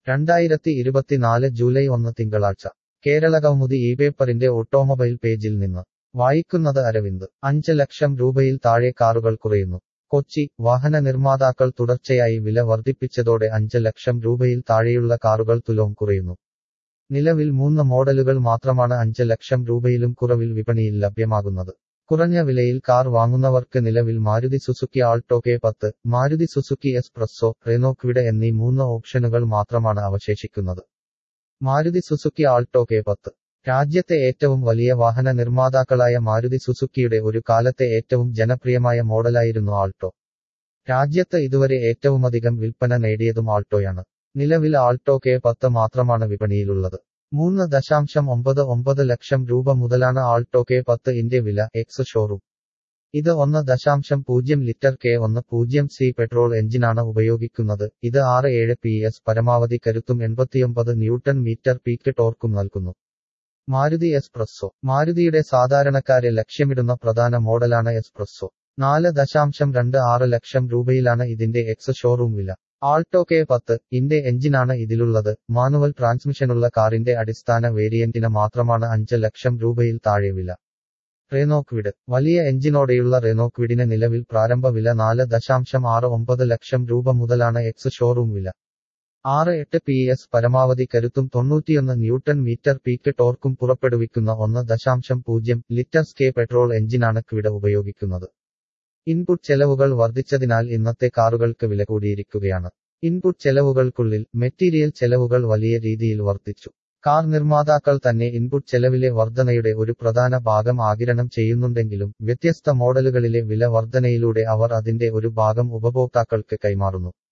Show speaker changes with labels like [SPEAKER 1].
[SPEAKER 1] രണ്ടായിരത്തി ഇരുപത്തിനാല് ജൂലൈ ഒന്ന് തിങ്കളാഴ്ച കേരളകൗമുദി ഈ പേപ്പറിന്റെ ഓട്ടോമൊബൈൽ പേജിൽ നിന്ന് വായിക്കുന്നത് അരവിന്ദ് അഞ്ച് ലക്ഷം രൂപയിൽ താഴെ കാറുകൾ കുറയുന്നു കൊച്ചി വാഹന നിർമ്മാതാക്കൾ തുടർച്ചയായി വില വർദ്ധിപ്പിച്ചതോടെ അഞ്ച് ലക്ഷം രൂപയിൽ താഴെയുള്ള കാറുകൾ തുലോം കുറയുന്നു നിലവിൽ മൂന്ന് മോഡലുകൾ മാത്രമാണ് അഞ്ച് ലക്ഷം രൂപയിലും കുറവിൽ വിപണിയിൽ ലഭ്യമാകുന്നത് കുറഞ്ഞ വിലയിൽ കാർ വാങ്ങുന്നവർക്ക് നിലവിൽ മാരുതി സുസുക്കി ആൾട്ടോ കെ പത്ത് Maruti Suzuki S Presso Renault Kwid എന്നീ മൂന്ന് ഓപ്ഷനുകൾ മാത്രമാണ് അവശേഷിക്കുന്നത് മാരുതി സുസുക്കി ആൾട്ടോ കെ പത്ത് രാജ്യത്തെ ഏറ്റവും വലിയ വാഹന നിർമ്മാതാക്കളായ മാരുതി സുസുക്കിയുടെ ഒരു കാലത്തെ ഏറ്റവും ജനപ്രിയമായ മോഡലായിരുന്നു ആൾട്ടോ രാജ്യത്ത് ഇതുവരെ ഏറ്റവുമധികം വിൽപ്പന നേടിയതും ആൾട്ടോയാണ് നിലവിൽ ആൾട്ടോ കെ പത്ത് മാത്രമാണ് വിപണിയിലുള്ളത് മൂന്ന് ദശാംശം ഒമ്പത് ഒമ്പത് ലക്ഷം രൂപ മുതലാണ് ആൾട്ടോ കെ പത്ത് ഇന്റെ വില എക്സ് ഷോറൂം ഇത് ഒന്ന് ദശാംശം പൂജ്യം ലിറ്റർ കെ ഒന്ന് പൂജ്യം സി പെട്രോൾ എഞ്ചിനാണ് ഉപയോഗിക്കുന്നത് ഇത് ആറ് ഏഴ് പി എസ് പരമാവധി കരുത്തും എൺപത്തിയൊമ്പത് ന്യൂട്ടൺ മീറ്റർ പീക്ക് ടോർക്കും നൽകുന്നു മാരുതി എസ്പ്രസ്സോ മാരുതിയുടെ സാധാരണക്കാരെ ലക്ഷ്യമിടുന്ന പ്രധാന മോഡലാണ് എസ്പ്രസ്സോ നാല് ദശാംശം രണ്ട് ആറ് ലക്ഷം രൂപയിലാണ് ഇതിന്റെ എക്സ് ഷോറൂം വില ആൾട്ടോ കെ പത്ത് ഇന്റെ എഞ്ചിനാണ് ഇതിലുള്ളത് മാനുവൽ ട്രാൻസ്മിഷനുള്ള കാറിന്റെ അടിസ്ഥാന വേരിയന്റിന് മാത്രമാണ് അഞ്ച് ലക്ഷം രൂപയിൽ താഴെ വില റെനോക്വിഡ് വലിയ എഞ്ചിനോടെയുള്ള റെനോക്വിഡിന് നിലവിൽ പ്രാരംഭ വില നാല് ദശാംശം ആറ് ഒമ്പത് ലക്ഷം രൂപ മുതലാണ് എക്സ് ഷോറൂം വില ആറ് എട്ട് പി എസ് പരമാവധി കരുത്തും തൊണ്ണൂറ്റിയൊന്ന് ന്യൂട്ടൺ മീറ്റർ പീക്ക് ടോർക്കും പുറപ്പെടുവിക്കുന്ന ഒന്ന് ദശാംശം പൂജ്യം ലിറ്റർ സ്കെ പെട്രോൾ എഞ്ചിനാണ് ക്വിഡ് ഉപയോഗിക്കുന്നത് ഇൻപുട്ട് ചെലവുകൾ വർദ്ധിച്ചതിനാൽ ഇന്നത്തെ കാറുകൾക്ക് വില കൂടിയിരിക്കുകയാണ് ഇൻപുട്ട് ചെലവുകൾക്കുള്ളിൽ മെറ്റീരിയൽ ചെലവുകൾ വലിയ രീതിയിൽ വർദ്ധിച്ചു കാർ നിർമ്മാതാക്കൾ തന്നെ ഇൻപുട്ട് ചെലവിലെ വർധനയുടെ ഒരു പ്രധാന ഭാഗം ആകിരണം ചെയ്യുന്നുണ്ടെങ്കിലും വ്യത്യസ്ത മോഡലുകളിലെ വില വർധനയിലൂടെ അവർ അതിന്റെ ഒരു ഭാഗം ഉപഭോക്താക്കൾക്ക് കൈമാറുന്നു